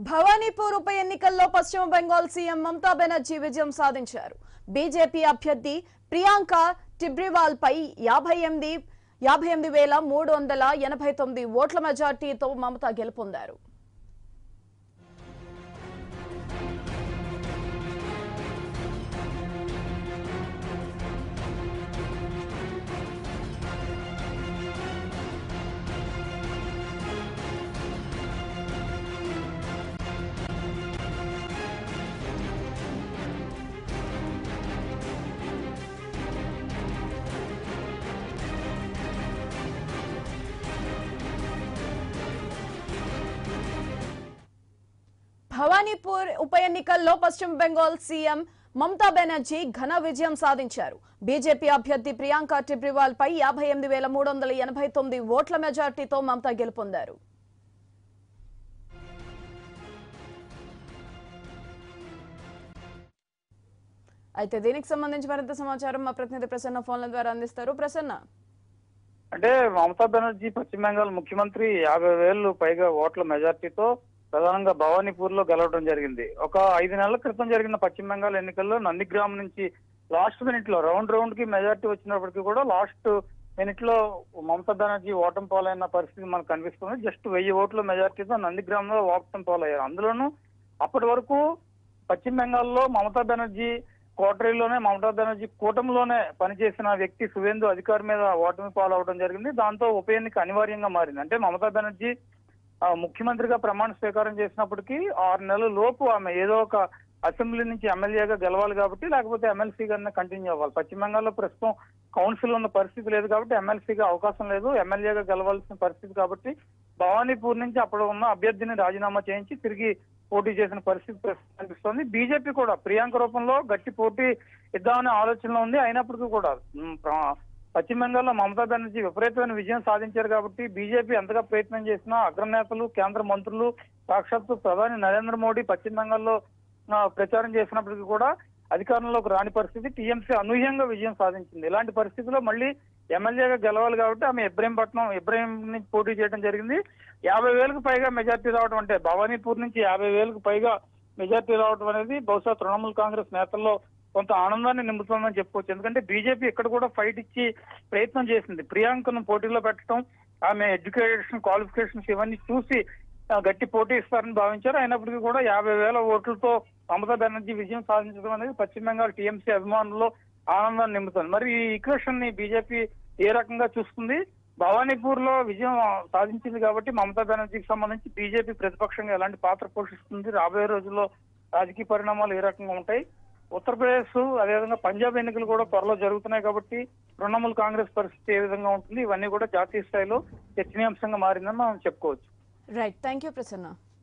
భవానీపూర్ ఉప ఎన్నికల్లో పశ్చిమ బెంగాల్ సీఎం మమతా బెనర్జీ విజయం సాధించారు బీజేపీ అభ్యర్థి ప్రియాంక టిబ్రివాల్ పై యాభై ఎనిమిది యాభై ఎనిమిది వేల మూడు వందల ఎనభై తొమ్మిది ఓట్ల మెజార్టీతో మమత గెలుపొందారు భవానీపూర్ ఉప ఎన్నికల్లో పశ్చిమ బెంగాల్ సీఎం మమతా బెనర్జీ ఘన విజయం సాధించారు బీజేపీ అభ్యర్థి ప్రియాంక టిబ్రివాల్ పై యాభై ఎనిమిది వేల మూడు వందల ఎనభై తొమ్మిది ఓట్ల మెజార్టీతో మమతా గెలుపొందారు అయితే దీనికి సంబంధించి మరింత సమాచారం మా ప్రతినిధి ప్రసన్న ఫోన్ల ద్వారా అందిస్తారు ప్రసన్న అంటే మమతా బెనర్జీ పశ్చిమ బెంగాల్ ముఖ్యమంత్రి యాభై వేలు పైగా ఓట్ల మెజార్టీతో ప్రధానంగా భవానీపూర్ లో గెలవడం జరిగింది ఒక ఐదు నెలల క్రితం జరిగిన పశ్చిమ బెంగాల్ ఎన్నికల్లో నందిగ్రామ్ నుంచి లాస్ట్ మినిట్ లో రౌండ్ రౌండ్ కి మెజార్టీ వచ్చినప్పటికీ కూడా లాస్ట్ మినిట్ లో మమతా బెనర్జీ ఓటమి పాలైన పరిస్థితి మనకు కనిపిస్తుంది జస్ట్ వెయ్యి ఓట్ల మెజార్టీతో నందిగ్రామ్ లో ఓటమి పాలయ్యారు అందులోనూ అప్పటి వరకు పశ్చిమ బెంగాల్లో మమతా బెనర్జీ కోటరీలోనే మమతా బెనర్జీ కూటమిలోనే పనిచేసిన వ్యక్తి సువేందు అధికారి మీద ఓటమి పాలవడం జరిగింది దాంతో ఉప ఎన్నిక అనివార్యంగా మారింది అంటే మమతా బెనర్జీ ఆ, ముఖ్యమంత్రిగా ప్రమాణ స్వీకారం చేసినప్పటికీ ఆరు నెలల లోపు ఆమె ఏదో ఒక అసెంబ్లీ నుంచి ఎమ్మెల్యేగా గెలవాలి కాబట్టి లేకపోతే ఎమ్మెల్సీగానే కంటిన్యూ అవ్వాలి పశ్చిమ బెంగాల్లో ప్రస్తుతం కౌన్సిల్ ఉన్న పరిస్థితి లేదు కాబట్టి ఎమ్మెల్సీగా అవకాశం లేదు ఎమ్మెల్యేగా గెలవాల్సిన పరిస్థితి కాబట్టి భవానీపూర్ నుంచి అప్పుడు ఉన్న అభ్యర్థిని రాజీనామా చేయించి తిరిగి పోటీ చేసిన పరిస్థితి ప్రస్తుతం కనిపిస్తోంది బీజేపీ కూడా ప్రియాంక రూపంలో గట్టి పోటీ ఇద్దామనే ఆలోచనలో ఉంది అయినప్పటికీ కూడా ఉమ్, ప్ర- పశ్చిమ బెంగాల్లో మమతా బెనర్జీ విపరీతమైన విజయం సాధించారు కాబట్టి బీజేపీ ఎంతగా ప్రయత్నం చేసినా అగ్రనేతలు కేంద్ర మంత్రులు సాక్షాత్తు ప్రధాని నరేంద్ర మోడీ పశ్చిమ బెంగాల్లో ఆ, ప్రచారం చేసినప్పటికీ కూడా అధికారంలోకి రాని పరిస్థితి టీఎంసీ అనూహ్యంగా విజయం సాధించింది ఇలాంటి పరిస్థితిలో మళ్ళీ ఎమ్మెల్యేగా గెలవాలి కాబట్టి ఆమె ఇబ్రహీంపట్నం ఇబ్రహీం నుంచి పోటీ చేయడం జరిగింది యాభై వేలకు పైగా మెజార్టీ రావడం అంటే భవానీపూర్ నుంచి యాభై వేలకు పైగా మెజార్టీ రావడం అనేది బహుశా తృణమూల్ కాంగ్రెస్ నేతల్లో కొంత ఆనందాన్ని నింపుతుందని చెప్పుకోవచ్చు ఎందుకంటే బీజేపీ ఇక్కడ కూడా ఫైట్ ఇచ్చి ప్రయత్నం చేసింది ప్రియాంకను పోటీలో పెట్టడం ఆమె ఎడ్యుకేషన్ క్వాలిఫికేషన్స్ ఇవన్నీ చూసి ఆ, గట్టి పోటీ ఇస్తారని భావించారు అయినప్పటికీ కూడా యాభై వేల ఓట్లతో మమతా బెనర్జీ విజయం సాధించడం అనేది పశ్చిమ బెంగాల్ టీఎంసీ అభిమానుల్లో ఆనందాన్ని నింపుతుంది మరి ఈ ఈక్వేషన్ ని బీజేపీ ఏ రకంగా చూస్తుంది భవానీపూర్ లో విజయం సాధించింది కాబట్టి మమతా బెనర్జీకి సంబంధించి బీజేపీ ప్రతిపక్షంగా ఎలాంటి పాత్ర పోషిస్తుంది రాబోయే రోజుల్లో రాజకీయ పరిణామాలు ఏ రకంగా ఉంటాయి ఉత్తరప్రదేశ్ అదేవిధంగా పంజాబ్ ఎన్నికలు కూడా త్వరలో జరుగుతున్నాయి కాబట్టి తృణమూల్ కాంగ్రెస్ పరిస్థితి ఏ విధంగా ఉంటుంది ఇవన్నీ కూడా జాతీయ స్థాయిలో చర్చనీయాంశంగా మారిందని మనం చెప్పుకోవచ్చు రైట్ థ్యాంక్ యూ ప్రసన్న